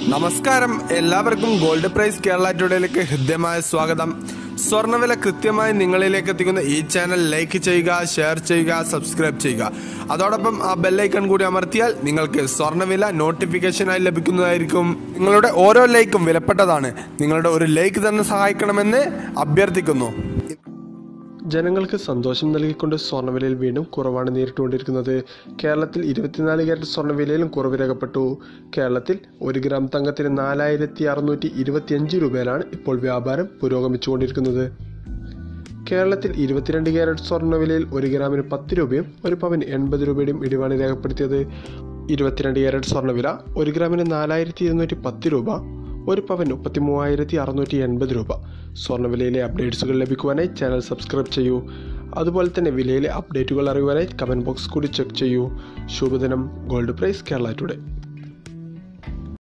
നമസ്കാരം എല്ലാവർക്കും gold price Kerala ടുഡേയിലേക്ക് ഹൃദ്യമായ സ്വാഗതം സ്വർണ്ണവില കൃത്യമായി നിങ്ങളിലേക്ക് എത്തിക്കുന്ന ഈ ചാനൽ ലൈക്ക് ചെയ്യുക ഷെയർ ചെയ്യുക സബ്സ്ക്രൈബ് ചെയ്യുക അതോടൊപ്പം ആ ബെല്ലൈക്കൺ കൂടി അമർത്തിയാൽ നിങ്ങൾക്ക് സ്വർണ്ണവില നോട്ടിഫിക്കേഷനായി ലഭിക്കുന്നതായിരിക്കും നിങ്ങളുടെ ഓരോ ലൈക്കും വിലപ്പെട്ടതാണ് നിങ്ങളുടെ ഒരു ലൈക്ക് തന്നെ സഹായിക്കണമെന്ന് അഭ്യർത്ഥിക്കുന്നു ജനങ്ങൾക്ക് സന്തോഷം നൽകിക്കൊണ്ട് സ്വർണ്ണവിലയിൽ വീണ്ടും കുറവാണ് നേരിട്ടുകൊണ്ടിരിക്കുന്നത് കേരളത്തിൽ ഇരുപത്തിനാല് ക്യാരറ്റ് സ്വർണ്ണവിലയിലും കുറവ് രേഖപ്പെട്ടു കേരളത്തിൽ ഒരു ഗ്രാം തങ്കത്തിന് നാലായിരത്തി അറുന്നൂറ്റി ഇരുപത്തിയഞ്ച് രൂപയിലാണ് ഇപ്പോൾ വ്യാപാരം പുരോഗമിച്ചുകൊണ്ടിരിക്കുന്നത് കേരളത്തിൽ ഇരുപത്തിരണ്ട് ക്യാരറ്റ് സ്വർണ്ണവിലയിൽ ഒരു ഗ്രാമിന് പത്ത് രൂപയും ഒരു പവന് എൺപത് രൂപയുടെയും ഇടിവാണ് രേഖപ്പെടുത്തിയത് ഇരുപത്തിരണ്ട് ക്യാരറ്റ് സ്വർണ്ണവില ഒരു ഗ്രാമിന് നാലായിരത്തി ഇരുന്നൂറ്റി പത്ത് രൂപ ഒരു പവൻ മുപ്പത്തി മൂവായിരത്തി അറുന്നൂറ്റി എൺപത് രൂപ സ്വർണ്ണവിലയിലെ അപ്ഡേറ്റ്സുകൾ ലഭിക്കുവാനായി ചാനൽ സബ്സ്ക്രൈബ് ചെയ്യൂ അതുപോലെ തന്നെ വിലയിലെ അപ്ഡേറ്റുകൾ അറിയുവാനായി കമൻറ്റ് ബോക്സ് കൂടി ചെക്ക് ചെയ്യൂ ശുഭദിനം ഗോൾഡ് പ്രൈസ് കേരള ടുഡേ